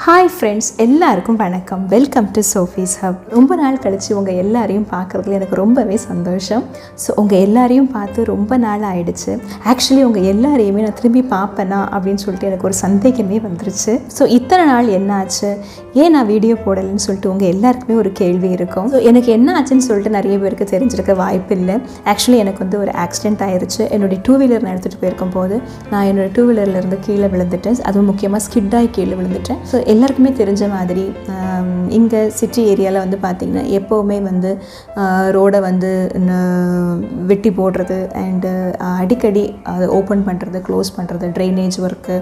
hi friends எல்லாருக்கும் வணக்கம் welcome to சோஃபீஸ் hub ரொம்ப நாள் கழித்து உங்கள் எல்லாரையும் பார்க்குறதுல எனக்கு ரொம்பவே சந்தோஷம் ஸோ உங்கள் எல்லாரையும் பார்த்து ரொம்ப நாள் ஆயிடுச்சு ஆக்சுவலி உங்கள் எல்லாரையுமே நான் திரும்பி பார்ப்பேனா அப்படின்னு சொல்லிட்டு எனக்கு ஒரு சந்தேகமே வந்துருச்சு ஸோ இத்தனை நாள் என்னாச்சு ஏன் நான் வீடியோ போடலைன்னு சொல்லிட்டு உங்கள் எல்லாருக்குமே ஒரு கேள்வி இருக்கும் ஸோ எனக்கு என்ன ஆச்சுன்னு சொல்லிட்டு நிறைய பேருக்கு தெரிஞ்சிருக்க வாய்ப்பு இல்லை ஆக்சுவலி எனக்கு வந்து ஒரு ஆக்சிடென்ட் ஆயிருச்சு என்னுடைய டூ வீலர் நான் எடுத்துகிட்டு போயிருக்கும் போது நான் என்னோட டூ வீலர்லேருந்து கீழே விழுந்துட்டேன் அதுவும் முக்கியமாக ஸ்கிட்டாகி கீழே விழுந்துட்டேன் ஸோ எல்லாருக்குமே தெரிஞ்ச மாதிரி இங்கே சிட்டி ஏரியாவில் வந்து பார்த்திங்கன்னா எப்போவுமே வந்து ரோடை வந்து ந- வெட்டி போடுறது அண்டு அடிக்கடி அதை ஓப்பன் பண்ணுறது க்ளோஸ் பண்ணுறது ட்ரைனேஜ் ஒர்க்கு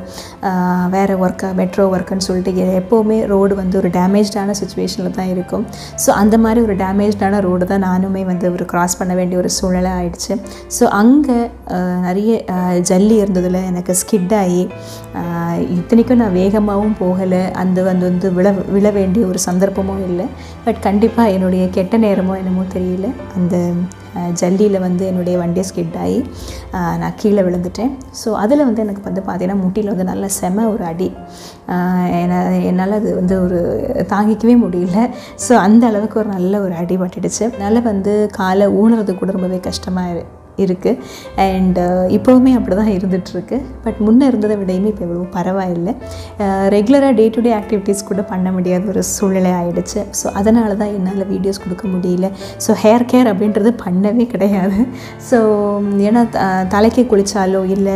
வேறு ஒர்க்கு மெட்ரோ ஒர்க்குன்னு சொல்லிட்டு எ- எப்போவுமே ரோடு வந்து ஒரு டேமேஜ்டான சுச்சுவேஷனில் தான் இருக்கும் ஸோ அந்த மாதிரி ஒரு டேமேஜ்டான ரோடு தான் நானுமே வந்து ஒரு கிராஸ் பண்ண வேண்டிய ஒரு சூழ்நிலை ஆயிடுச்சு ஸோ அங்கே நிறைய அஹ், ஜல்லி இருந்ததில் எனக்கு ஸ்கிட் ஆகி அஹ், இத்தனைக்கும் நான் வேகமாகவும் போகலை அந்த வந்து வந்து விழ விழ வேண்டிய ஒரு சந்தர்ப்பமும் இல்லை பட் கண்டிப்பாக என்னுடைய கெட்ட நேரமோ என்னமோ தெரியல அந்த ஜல்லியில் வந்து என்னுடைய வண்டியை ஸ்கிட் ஆகி அஹ், நான் கீழே விழுந்துட்டேன் ஸோ அதில் வந்து எனக்கு வந்து பார்த்தீங்கன்னா முட்டியில் வந்து நல்ல செம ஒரு அடி அஹ், என்னால் என்னால் அது வந்து ஒரு தாங்கிக்கவே முடியல ஸோ அந்த அளவுக்கு ஒரு நல்ல ஒரு அடி பட்டுடுச்சு அதனால் வந்து காலை ஊனுறது கூட ரொம்பவே கஷ்டமாக இருக்குது அண்ட் இப்போவுமே அப்படி தான் இருந்துகிட்ருக்கு பட் முன்னே இருந்ததை விடையுமே இப்போ எவ்வளோ பரவாயில்லை ரெகுலராக டே டு டே ஆக்டிவிட்டீஸ் கூட பண்ண முடியாத ஒரு சூழ்நிலை ஆயிடுச்சு ஸோ அதனால தான் என்னால் வீடியோஸ் கொடுக்க முடியல ஸோ ஹேர் கேர் அப்படின்றது பண்ணவே கிடையாது ஸோ ஏன்னா த- தலைக்கு குளித்தாலோ இல்லை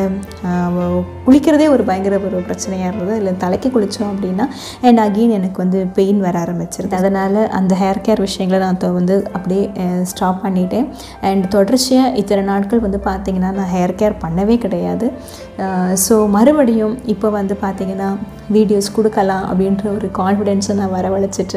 குளிக்கிறதே ஒரு பயங்கர ஒரு பிரச்சனையாக இருந்தது இல்லை தலைக்கு குளித்தோம் அப்படின்னா அண்ட் அகெயின் எனக்கு வந்து பெயின் வர ஆரம்பிச்சிருது அதனால் அந்த ஹேர் கேர் விஷயங்களை நான் தொ- வந்து அப்படியே ஸ்டாப் பண்ணிட்டேன் அண்ட் தொடர்ச்சியாக இத்தனை நாட்கள் வந்து பார்த்திங்கன்னா நான் ஹேர் கேர் பண்ணவே கிடையாது ஸோ மறுபடியும் இப்போ வந்து பார்த்திங்கன்னா வீடியோஸ் கொடுக்கலாம் அப்படின்ற ஒரு கான்ஃபிடென்ஸை நான் வரவழைச்சிட்டு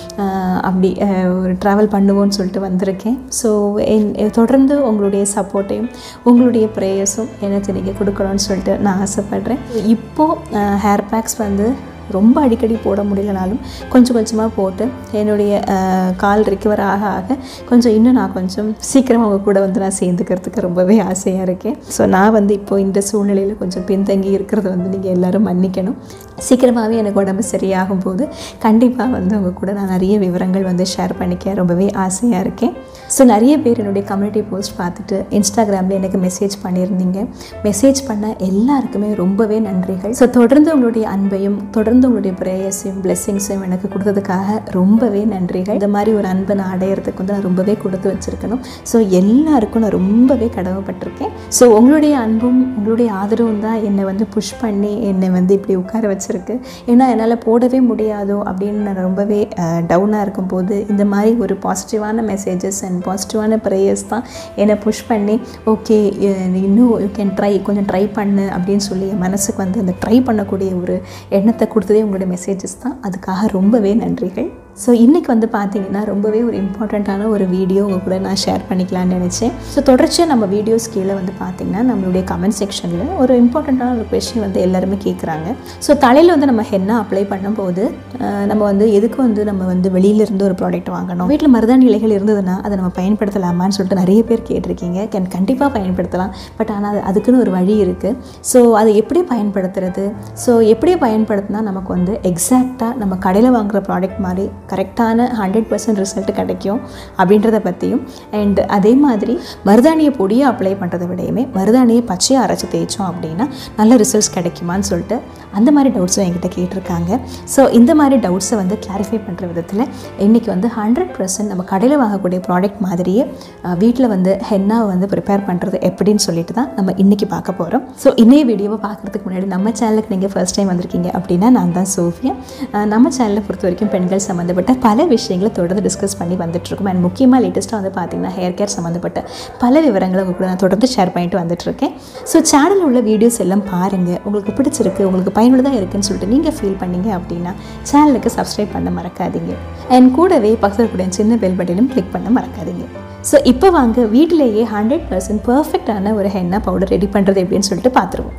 ஆஹ் அப்படி ஆஹ் ஒரு ட்ராவல் பண்ணுவோன்னு சொல்லிட்டு வந்திருக்கேன் ஸோ என் தொடர்ந்து உங்களுடைய சப்போர்ட்டையும் உங்களுடைய ப்ரேயர்ஸும் எனக்கு நீங்கள் கொடுக்கணும்னு சொல்லிட்டு நான் ஆசைப்பட்றேன் இப்போது ஹேர் பேக்ஸ் வந்து ரொம்ப அடிக்கடி போட முடியலனாலும் கொஞ்சம் கொஞ்சமாக போட்டு என்னுடைய ஆஹ், கால் ரிக்கவர் ஆக ஆக கொஞ்சம் இன்னும் நான் கொஞ்சம் சீக்கிரம் அவங்க கூட வந்து நான் சேர்ந்துக்கிறதுக்கு ரொம்பவே ஆசையாக இருக்கேன் ஸோ நான் வந்து இப்போது இந்த சூழ்நிலையில் கொஞ்சம் பின்தங்கி இருக்கிறத வந்து நீங்கள் எல்லாரும் மன்னிக்கணும் சீக்கிரமாகவே எனக்கு உடம்பு சரியாகும் போது கண்டிப்பாக வந்து உங்க கூட நான் நிறைய விவரங்கள் வந்து ஷேர் பண்ணிக்க ரொம்பவே ஆசையாக இருக்கேன் ஸோ நிறைய பேர் என்னுடைய கம்யூனிட்டி போஸ்ட் பார்த்துட்டு இன்ஸ்டாகிராமில் எனக்கு மெசேஜ் பண்ணியிருந்தீங்க மெசேஜ் பண்ண எல்லாருக்குமே ரொம்பவே நன்றிகள் ஸோ தொடர்ந்து உங்களுடைய அன்பையும் தொடர்ந்து உங்களுடைய ப்ரேயர்ஸையும் பிளெஸ்ஸிங்ஸையும் எனக்கு கொடுத்ததுக்காக ரொம்பவே நன்றிகள் இந்த மாதிரி ஒரு அன்பை நான் அடையிறதுக்கு வந்து நான் ரொம்பவே கொடுத்து வச்சுருக்கணும் ஸோ எல்லாருக்கும் நான் ரொம்பவே கடமைப்பட்டிருக்கேன் ஸோ உங்களுடைய அன்பும் உங்களுடைய ஆதரவும் தான் என்னை வந்து புஷ் பண்ணி என்னை வந்து இப்படி உட்கார வச்சிருக்கு ஏன்னா என்னால் போடவே முடியாதோ அப்படின்னு நான் ரொம்பவே டவுனாக இருக்கும்போது இந்த மாதிரி ஒரு பாசிட்டிவான மெசேஜஸ் அண்ட் பாசிட்டிவான ப்ரேயர்ஸ் தான் என்னை புஷ் பண்ணி ஓகே இன்னும் யூ கேன் ட்ரை கொஞ்சம் ட்ரை பண்ணு அப்படின்னு சொல்லி என் மனசுக்கு வந்து அந்த ட்ரை பண்ணக்கூடிய ஒரு எண்ணத்தை கொடுத்ததே உங்களுடைய மெசேஜஸ் தான் அதுக்காக ரொம்பவே நன்றிகள் ஸோ இன்றைக்கி வந்து பார்த்தீங்கன்னா ரொம்பவே ஒரு இம்பார்ட்டண்ட்டான ஒரு வீடியோ உங்கள் கூட நான் ஷேர் பண்ணிக்கலாம்னு நினச்சேன் ஸோ தொடர்ச்சியாக நம்ம வீடியோஸ் கீழே வந்து பார்த்தீங்கன்னா நம்மளுடைய கமெண்ட் செக்ஷனில் ஒரு இம்பார்ட்டண்ட்டான ஒரு கொஷின் வந்து எல்லாருமே கேட்குறாங்க ஸோ தலையில் வந்து நம்ம ஹென்னா அப்ளை பண்ணும்போது அஹ், நம்ம வந்து எதுக்கு வந்து நம்ம வந்து வெளியிலேருந்து ஒரு ப்ராடக்ட் வாங்கணும் வீட்டில் மருதாணி இலைகள் இருந்ததுன்னா அதை நம்ம பயன்படுத்தலாமான்னு சொல்லிட்டு நிறைய பேர் கேட்டிருக்கீங்க கேன் கண்டிப்பாக பயன்படுத்தலாம் பட் ஆனால் அது அதுக்குன்னு ஒரு வழி இருக்குது ஸோ அதை எப்படி பயன்படுத்துறது ஸோ எப்படி பயன்படுத்தினா நமக்கு வந்து எக்ஸாக்டாக நம்ம கடையில் வாங்குற ப்ராடக்ட் மாதிரி கரெக்டான ஹண்ட்ரட் பர்சன்ட் ரிசல்ட் கிடைக்கும் அப்படின்றத பற்றியும் அண்ட் அதே மாதிரி மருதாணியை பொடியை அப்ளை பண்ணுறதை விடையுமே மருதாணியை பச்சையாக அரைச்சி தேய்ச்சோம் அப்படின்னா நல்ல ரிசல்ட்ஸ் கிடைக்குமான்னு சொல்லிட்டு அந்த மாதிரி டவுட்ஸும் என்கிட்ட கேட்டிருக்காங்க ஸோ இந்த மாதிரி டவுட்ஸை வந்து கிளாரிஃபை பண்ணுற விதத்தில் இன்றைக்கி வந்து ஹண்ட்ரட் பர்சன்ட் நம்ம கடையில் வாங்கக்கூடிய ப்ராடக்ட் மாதிரியே வீட்டில் வந்து ஹென்னாவை வந்து ப்ரிப்பேர் பண்ணுறது எப்படின்னு சொல்லிட்டு தான் நம்ம இன்றைக்கி பார்க்க போகிறோம் ஸோ இன்னைய வீடியோவை பார்க்குறதுக்கு முன்னாடி நம்ம சேனலுக்கு நீங்கள் ஃபர்ஸ்ட் டைம் வந்திருக்கீங்க அப்படின்னா நான் தான் சோஃபியா அஹ் நம்ம சேனலை பொறுத்த வரைக்கும் பெண்கள் சம்மந்தப்பட்ட பல விஷயங்களை தொடர்ந்து டிஸ்கஸ் பண்ணி வந்துட்டுருக்கோம் அண்ட் முக்கியமாக லேட்டஸ்ட்டாக வந்து பார்த்திங்கன்னா ஹேர் கேர் சம்மந்தப்பட்ட பல விவரங்களை உங்க கூட நான் தொடர்ந்து ஷேர் பண்ணிட்டு வந்துட்டுருக்கேன் ஸோ சேனலில் உள்ள வீடியோஸ் எல்லாம் பாருங்கள் உங்களுக்கு பிடிச்சிருக்கு உங்களுக்கு பயனுள்ளதாக இருக்குன்னு சொல்லிட்டு நீங்கள் ஃபீல் பண்ணீங்க அப்படின்னா சேனலுக்கு சப்ஸ்கிரைப் பண்ண மறக்காதீங்க அண்ட் கூடவே பக்கத்தில் கூட சின்ன பெல் பட்டனும் கிளிக் பண்ண மறக்காதீங்க ஸோ இப்போ வாங்க வீட்டிலேயே ஹண்ட்ரட் பர்சன்ட் பர்ஃபெக்டான ஒரு ஹென்னா பவுடர் ரெடி பண்ணுறது எப்படின்னு சொல்லிட்டு பார்த்துருவோம்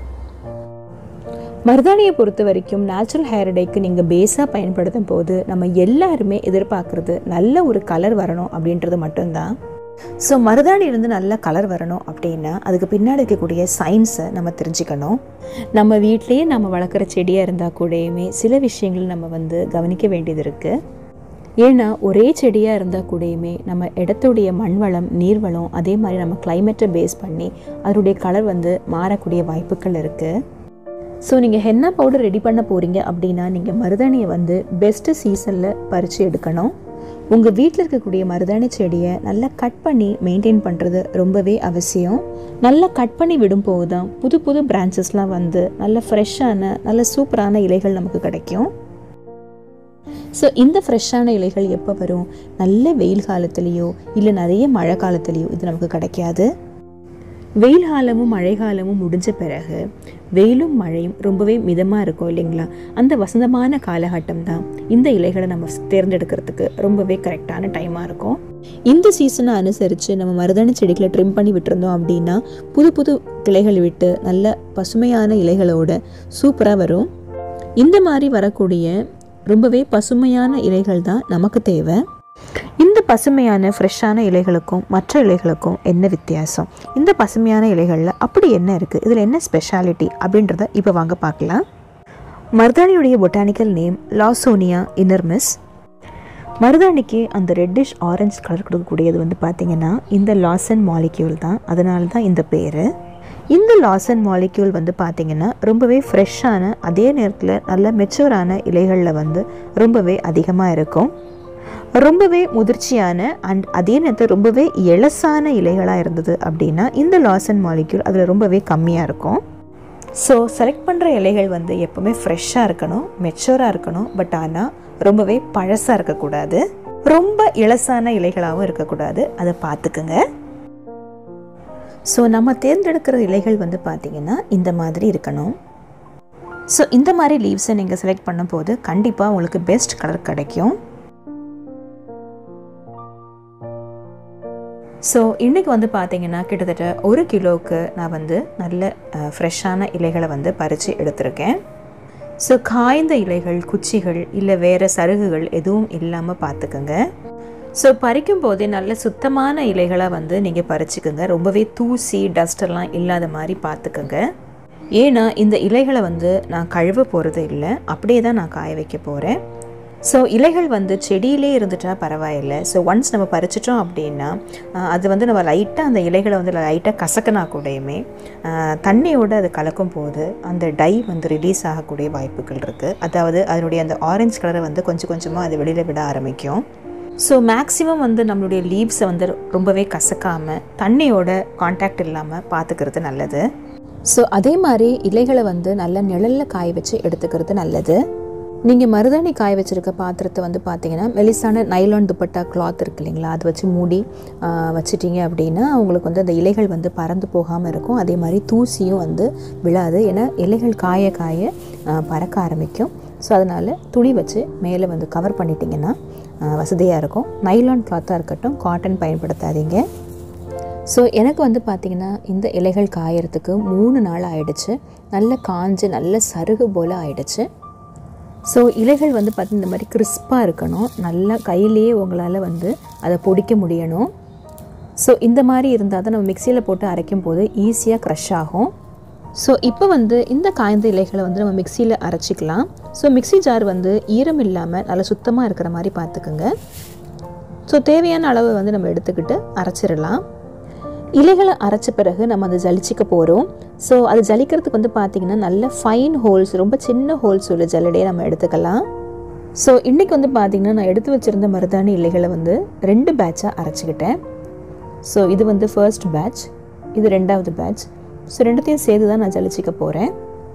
மருதாணியை பொறுத்த வரைக்கும் நேச்சுரல் ஹேர் டேக்கு நீங்கள் பேஸாக பயன்படுத்தும் போது நம்ம எல்லாருமே எதிர்பார்க்குறது நல்ல ஒரு கலர் வரணும் அப்படின்றது மட்டும்தான் ஸோ மருதாணியிலேருந்து நல்ல கலர் வரணும் அப்படின்னா அதுக்கு பின்னாடி இருக்கக்கூடிய சயின்ஸை நம்ம தெரிஞ்சுக்கணும் நம்ம வீட்லேயே நம்ம வளர்க்குற செடியாக இருந்தால் கூடயுமே சில விஷயங்கள் நம்ம வந்து கவனிக்க வேண்டியது இருக்குது ஏன்னா ஒரே செடியாக இருந்தால் கூடயுமே நம்ம இடத்துடைய மண் வளம் நீர்வளம் அதே மாதிரி நம்ம கிளைமேட்டை பேஸ் பண்ணி அதனுடைய கலர் வந்து மாறக்கூடிய வாய்ப்புகள் இருக்குது ஸோ நீங்கள் ஹென்னா பவுடர் ரெடி பண்ண போகிறீங்க அப்படின்னா நீங்கள் மருதாணியை வந்து பெஸ்ட்டு சீசனில் பறித்து எடுக்கணும் உங்கள் வீட்டில் இருக்கக்கூடிய மருதாணி செடியை நல்லா கட் பண்ணி மெயின்டைன் பண்ணுறது ரொம்பவே அவசியம் நல்லா கட் பண்ணி விடும்போது தான் புது புது பிரான்ச்சஸ்லாம் வந்து நல்ல ஃப்ரெஷ்ஷான நல்ல சூப்பரான இலைகள் நமக்கு கிடைக்கும் ஸோ இந்த ஃப்ரெஷ்ஷான இலைகள் எப்போ வரும் நல்ல வெயில் காலத்துலேயோ இல்லை நிறைய மழை காலத்துலேயோ இது நமக்கு கிடைக்காது வெயில் காலமும் மழை காலமும் முடிஞ்ச பிறகு வெயிலும் மழையும் ரொம்பவே மிதமாக இருக்கும் இல்லைங்களா அந்த வசந்தமான காலகட்டம் தான் இந்த இலைகளை நம்ம தேர்ந்தெடுக்கிறதுக்கு ரொம்பவே கரெக்டான டைமாக இருக்கும் இந்த சீசனை அனுசரித்து நம்ம மருதாணி செடிகளை ட்ரிம் பண்ணி விட்டுருந்தோம் அப்படின்னா புது புது கிளைகள் விட்டு நல்ல பசுமையான இலைகளோட சூப்பராக வரும் இந்த மாதிரி வரக்கூடிய ரொம்பவே பசுமையான இலைகள் தான் நமக்கு தேவை இந்த பசுமையான ஃப்ரெஷ்ஷான இலைகளுக்கும் மற்ற இலைகளுக்கும் என்ன வித்தியாசம் இந்த பசுமையான இலைகளில் அப்படி என்ன இருக்குது இதில் என்ன ஸ்பெஷாலிட்டி அப்படின்றத இப்போ வாங்க பார்க்கலாம் மருதாணியுடைய பொட்டானிக்கல் நேம் லாசோனியா இன்னர்மிஸ் மருதாணிக்கு அந்த ரெட்டிஷ் ஆரஞ்சு கலர் கொடுக்கக்கூடியது வந்து பார்த்திங்கன்னா இந்த லாசன் மாலிக்யூல் தான் அதனால தான் இந்த பேர் இந்த லாசன் மாலிக்யூல் வந்து பார்த்திங்கன்னா ரொம்பவே ஃப்ரெஷ்ஷான அதே நேரத்தில் நல்ல மெச்சூரான இலைகளில் வந்து ரொம்பவே அதிகமாக இருக்கும் ரொம்பவே முதிர்ச்சியான அண்ட் அதே நேரத்தில் ரொம்பவே எலசான இலைகளாக இருந்தது அப்படின்னா இந்த லாசன் மாலிக்யூல் அதில் ரொம்பவே கம்மியாக இருக்கும் ஸோ செலக்ட் பண்ணுற இலைகள் வந்து எப்போவுமே ஃப்ரெஷ்ஷாக இருக்கணும் மெச்சூராக இருக்கணும் பட் ஆனால் ரொம்பவே பழசாக இருக்கக்கூடாது ரொம்ப இலசான இலைகளாகவும் இருக்கக்கூடாது அதை பார்த்துக்குங்க ஸோ நம்ம தேர்ந்தெடுக்கிற இலைகள் வந்து பார்த்திங்கன்னா இந்த மாதிரி இருக்கணும் ஸோ இந்த மாதிரி லீவ்ஸை நீங்கள் செலக்ட் பண்ணும்போது கண்டிப்பாக உங்களுக்கு பெஸ்ட் கலர் கிடைக்கும் ஸோ இன்றைக்கி வந்து பார்த்தீங்கன்னா கிட்டத்தட்ட ஒரு கிலோவுக்கு நான் வந்து நல்ல ஃப்ரெஷ்ஷான இலைகளை வந்து பறித்து எடுத்திருக்கேன் ஸோ காய்ந்த இலைகள் குச்சிகள் இல்லை வேறு சருகுகள் எதுவும் இல்லாமல் பார்த்துக்கோங்க ஸோ பறிக்கும் போதே நல்ல சுத்தமான இலைகளாக வந்து நீங்கள் பறிச்சுக்கோங்க ரொம்பவே தூசி டஸ்டெல்லாம் இல்லாத மாதிரி பார்த்துக்கோங்க ஏன்னா இந்த இலைகளை வந்து நான் கழுவ போகிறது இல்லை அப்படியே தான் நான் காய வைக்க போகிறேன் ஸோ இலைகள் வந்து செடியிலே இருந்துட்டா பரவாயில்லை ஸோ ஒன்ஸ் நம்ம பறிச்சிட்டோம் அப்படின்னா அது வந்து நம்ம லைட்டாக அந்த இலைகளை வந்து லைட்டாக கசக்கினா கூடயுமே தண்ணியோடு அது கலக்கும் போது அந்த டை வந்து ரிலீஸ் ஆகக்கூடிய வாய்ப்புகள் இருக்குது அதாவது அதனுடைய அந்த ஆரஞ்சு கலரை வந்து கொஞ்சம் கொஞ்சமாக அது வெளியில் விட ஆரம்பிக்கும் ஸோ மேக்ஸிமம் வந்து நம்மளுடைய லீவ்ஸை வந்து ரொம்பவே கசக்காமல் தண்ணியோட காண்டாக்ட் இல்லாமல் பார்த்துக்கிறது நல்லது ஸோ அதே மாதிரி இலைகளை வந்து நல்ல நிழலில் காய வச்சு எடுத்துக்கிறது நல்லது நீங்கள் மருதாணி காய வச்சுருக்க பாத்திரத்தை வந்து பார்த்தீங்கன்னா மெலிசான நைலான் துப்பட்டா கிளாத் இருக்கு இல்லைங்களா அதை வச்சு மூடி வச்சிட்டிங்க அப்படின்னா உங்களுக்கு வந்து அந்த இலைகள் வந்து பறந்து போகாமல் இருக்கும் அதே மாதிரி தூசியும் வந்து விழாது ஏன்னா இலைகள் காய காய பறக்க ஆரம்பிக்கும் ஸோ அதனால் துணி வச்சு மேலே வந்து கவர் பண்ணிட்டிங்கன்னா வசதியாக இருக்கும் நைலான் கிளாத்தாக இருக்கட்டும் காட்டன் பயன்படுத்தாதீங்க ஸோ எனக்கு வந்து பார்த்திங்கன்னா இந்த இலைகள் காயறதுக்கு மூணு நாள் ஆயிடுச்சு நல்ல காஞ்சு நல்ல சருகு போல் ஆயிடுச்சு ஸோ இலைகள் வந்து பார்த்து இந்த மாதிரி கிறிஸ்பாக இருக்கணும் நல்லா கையிலேயே உங்களால் வந்து அதை பொடிக்க முடியணும் ஸோ இந்த மாதிரி இருந்தால் தான் நம்ம மிக்சியில் போட்டு அரைக்கும் போது ஈஸியாக க்ரஷ் ஆகும் ஸோ இப்போ வந்து இந்த காய்ந்த இலைகளை வந்து நம்ம மிக்சியில் அரைச்சிக்கலாம் ஸோ மிக்சி ஜார் வந்து ஈரம் இல்லாமல் நல்லா சுத்தமாக இருக்கிற மாதிரி பார்த்துக்குங்க ஸோ தேவையான அளவு வந்து நம்ம எடுத்துக்கிட்டு அரைச்சிடலாம் இலைகளை அரைச்ச பிறகு நம்ம அதை ஜலிச்சிக்க போகிறோம் ஸோ அது ஜலிக்கிறதுக்கு வந்து பார்த்திங்கன்னா நல்ல ஃபைன் ஹோல்ஸ் ரொம்ப சின்ன ஹோல்ஸ் உள்ள ஜல்லடையை நம்ம எடுத்துக்கலாம் ஸோ இன்றைக்கி வந்து பார்த்திங்கன்னா நான் எடுத்து வச்சுருந்த மருதாணி இலைகளை வந்து ரெண்டு பேட்சாக அரைச்சிக்கிட்டேன் ஸோ இது வந்து ஃபர்ஸ்ட் பேட்ச் இது ரெண்டாவது பேட்ச் ஸோ ரெண்டுத்தையும் சேர்த்து தான் நான் ஜலிச்சிக்க போகிறேன்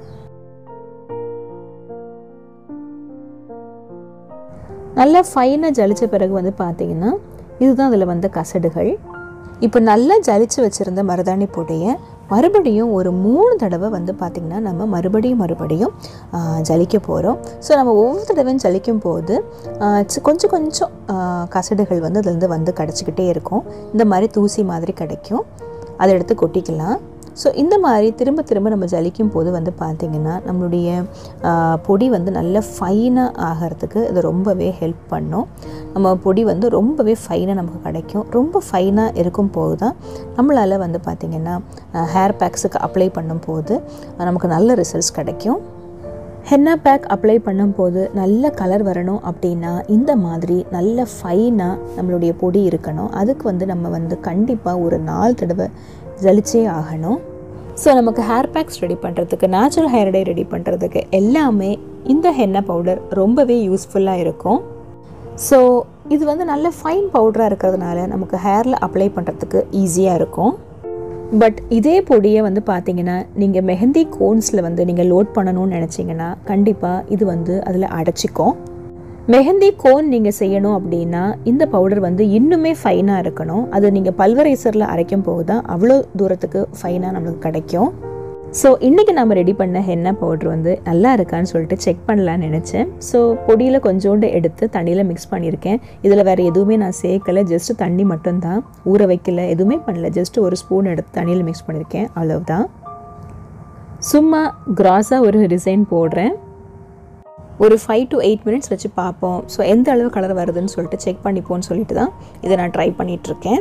நல்லா ஃபைனாக ஜலித்த பிறகு வந்து பார்த்திங்கன்னா இதுதான் அதில் வந்த கசடுகள் இப்போ நல்லா ஜலிச்சு வச்சுருந்த மருதாணி பொடியை மறுபடியும் ஒரு மூணு தடவை வந்து பார்த்திங்கன்னா நம்ம மறுபடியும் மறுபடியும் ஜலிக்க போகிறோம் ஸோ நம்ம ஒவ்வொரு தடவையும் ஜலிக்கும் போது கொஞ்சம் கொஞ்சம் கசடுகள் வந்து அதுலேருந்து வந்து கிடச்சிக்கிட்டே இருக்கும் இந்த மாதிரி தூசி மாதிரி கிடைக்கும் அதை எடுத்து கொட்டிக்கலாம் ஸோ இந்த மாதிரி திரும்ப திரும்ப நம்ம ஜலிக்கும் போது வந்து பார்த்திங்கன்னா நம்மளுடைய ஆஹ், பொடி வந்து நல்ல ஃபைனாக ஆகிறதுக்கு இது ரொம்பவே ஹெல்ப் பண்ணும் நம்ம பொடி வந்து ரொம்பவே ஃபைனாக நமக்கு கிடைக்கும் ரொம்ப ஃபைனாக இருக்கும் போது தான் நம்மளால் வந்து பார்த்திங்கன்னா ஹேர் பேக்ஸுக்கு அப்ளை பண்ணும்போது நமக்கு நல்ல ரிசல்ட்ஸ் கிடைக்கும் ஹென்னா பேக் அப்ளை பண்ணும்போது நல்ல கலர் வரணும் அப்படின்னா இந்த மாதிரி நல்ல ஃபைனாக நம்மளுடைய பொடி இருக்கணும் அதுக்கு வந்து நம்ம வந்து கண்டிப்பாக ஒரு நாலு தடவை ஜலிச்சே ஆகணும் ஸோ நமக்கு ஹேர் பேக்ஸ் ரெடி பண்ணுறதுக்கு நேச்சுரல் ஹேர் டை ரெடி பண்ணுறதுக்கு எல்லாமே இந்த ஹென்னா பவுடர் ரொம்பவே யூஸ்ஃபுல்லாக இருக்கும் ஸோ இது வந்து நல்ல ஃபைன் பவுடராக இருக்கிறதுனால நமக்கு ஹேரில் அப்ளை பண்ணுறதுக்கு ஈஸியாக இருக்கும் பட் இதே பொடியை வந்து பார்த்தீங்கன்னா நீங்கள் மெஹந்தி கோன்ஸில் வந்து நீங்கள் லோட் பண்ணணும்னு நினச்சிங்கன்னா கண்டிப்பாக இது வந்து அதில் அடைச்சிக்கும் மெஹந்தி கோன் நீங்கள் செய்யணும் அப்படின்னா இந்த பவுடர் வந்து இன்னுமே ஃபைனாக இருக்கணும் அது நீங்கள் பல்வரைசரில் அரைக்கும் போது தான் அவ்வளோ தூரத்துக்கு ஃபைனாக நம்மளுக்கு கிடைக்கும் ஸோ இன்றைக்கி நம்ம ரெடி பண்ண ஹென்னா பவுடர் வந்து நல்லா இருக்கான்னு சொல்லிட்டு செக் பண்ணலான்னு நினச்சேன் ஸோ பொடியில் கொஞ்சோண்டு எடுத்து தண்ணியில் மிக்ஸ் பண்ணியிருக்கேன் இதில் வேறு எதுவுமே நான் சேர்க்கலை ஜஸ்ட் தண்ணி மட்டும்தான் ஊற வைக்கல எதுவுமே பண்ணல ஜஸ்ட் ஒரு ஸ்பூன் எடுத்து தண்ணியில் மிக்ஸ் பண்ணியிருக்கேன் அவ்வளவுதான் சும்மா கிராஸாக ஒரு டிசைன் போடுறேன் ஒரு ஃபைவ் டு எயிட் மினிட்ஸ் வச்சு பார்ப்போம் ஸோ எந்த அளவு கலர் வருதுன்னு சொல்லிட்டு செக் பண்ணிப்போன்னு சொல்லிட்டு தான் இதை நான் ட்ரை பண்ணிகிட்ருக்கேன்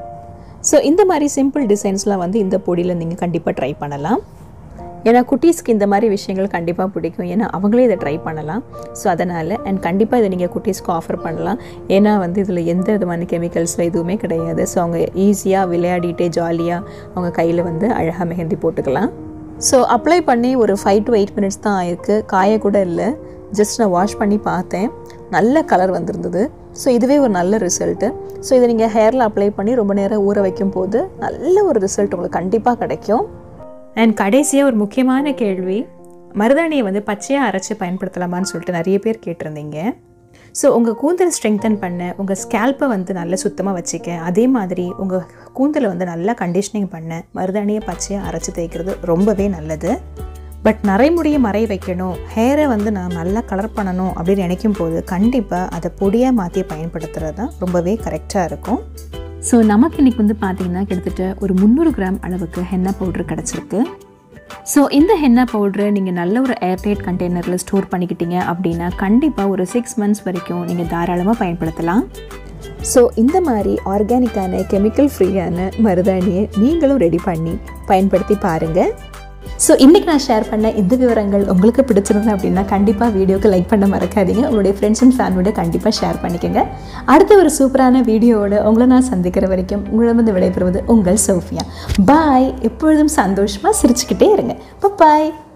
ஸோ இந்த மாதிரி சிம்பிள் டிசைன்ஸ்லாம் வந்து இந்த பொடியில் நீங்கள் கண்டிப்பாக ட்ரை பண்ணலாம் ஏன்னா குட்டீஸ்க்கு இந்த மாதிரி விஷயங்கள் கண்டிப்பாக பிடிக்கும் ஏன்னா அவங்களே இதை ட்ரை பண்ணலாம் ஸோ அதனால் அண்ட் கண்டிப்பாக இதை நீங்கள் குட்டீஸ்க்கு ஆஃபர் பண்ணலாம் ஏன்னா வந்து இதில் எந்த விதமான கெமிக்கல்ஸ் எதுவுமே கிடையாது ஸோ அவங்க ஈஸியாக விளையாடிட்டே ஜாலியாக அவங்க கையில் வந்து அழகாக மெஹந்தி போட்டுக்கலாம் ஸோ அப்ளை பண்ணி ஒரு ஃபைவ் டு எயிட் மினிட்ஸ் தான் ஆயிருக்கு காய கூட இல்லை ஜஸ்ட் நான் வாஷ் பண்ணி பார்த்தேன் நல்ல கலர் வந்திருந்தது ஸோ இதுவே ஒரு நல்ல ரிசல்ட்டு ஸோ இதை நீங்கள் ஹேரில் அப்ளை பண்ணி ரொம்ப நேரம் ஊற வைக்கும் போது நல்ல ஒரு ரிசல்ட் உங்களுக்கு கண்டிப்பாக கிடைக்கும் அண்ட் கடைசியாக ஒரு முக்கியமான கேள்வி மருதாணியை வந்து பச்சையாக அரைச்சி பயன்படுத்தலாமான்னு சொல்லிட்டு நிறைய பேர் கேட்டிருந்தீங்க ஸோ உங்கள் கூந்தல் ஸ்ட்ரெங்தன் பண்ண உங்கள் ஸ்கேல்ப்பை வந்து நல்லா சுத்தமாக வச்சுக்க அதே மாதிரி உங்கள் கூந்தலை வந்து நல்லா கண்டிஷனிங் பண்ண மருதாணியை பச்சையாக அரைச்சி தேய்க்கிறது ரொம்பவே நல்லது பட் நரைமுடியை மறை வைக்கணும் ஹேரை வந்து நான் நல்லா கலர் பண்ணணும் அப்படின்னு நினைக்கும் போது கண்டிப்பாக அதை பொடியாக மாற்றி பயன்படுத்துகிறது தான் ரொம்பவே கரெக்டாக இருக்கும் ஸோ நமக்கு இன்றைக்கி வந்து பார்த்திங்கன்னா கிட்டத்தட்ட ஒரு முந்நூறு கிராம் அளவுக்கு ஹென்னா பவுடர் கிடச்சிருக்கு ஸோ இந்த ஹென்னா பவுடரை நீங்கள் நல்ல ஒரு ஏர்டைட் கண்டெய்னரில் ஸ்டோர் பண்ணிக்கிட்டீங்க அப்படின்னா கண்டிப்பாக ஒரு சிக்ஸ் மந்த்ஸ் வரைக்கும் நீங்கள் தாராளமாக பயன்படுத்தலாம் ஸோ இந்த மாதிரி ஆர்கானிக்கான கெமிக்கல் ஃப்ரீயான மருதாணியை நீங்களும் ரெடி பண்ணி பயன்படுத்தி பாருங்கள் ஸோ இன்றைக்கி நான் ஷேர் பண்ண இந்த விவரங்கள் உங்களுக்கு பிடிச்சிருந்தது அப்படின்னா கண்டிப்பாக வீடியோக்கு லைக் பண்ண மறக்காதீங்க உங்களுடைய ஃப்ரெண்ட்ஸ் அண்ட் ஃபேமிலியோட கண்டிப்பாக ஷேர் பண்ணிக்கோங்க அடுத்த ஒரு சூப்பரான வீடியோவோட உங்களை நான் சந்திக்கிற வரைக்கும் உங்களிடமிருந்து விடைபெறுவது உங்கள் சோஃபியா பாய் எப்பொழுதும் சந்தோஷமாக சிரிச்சுக்கிட்டே இருங்க பாய்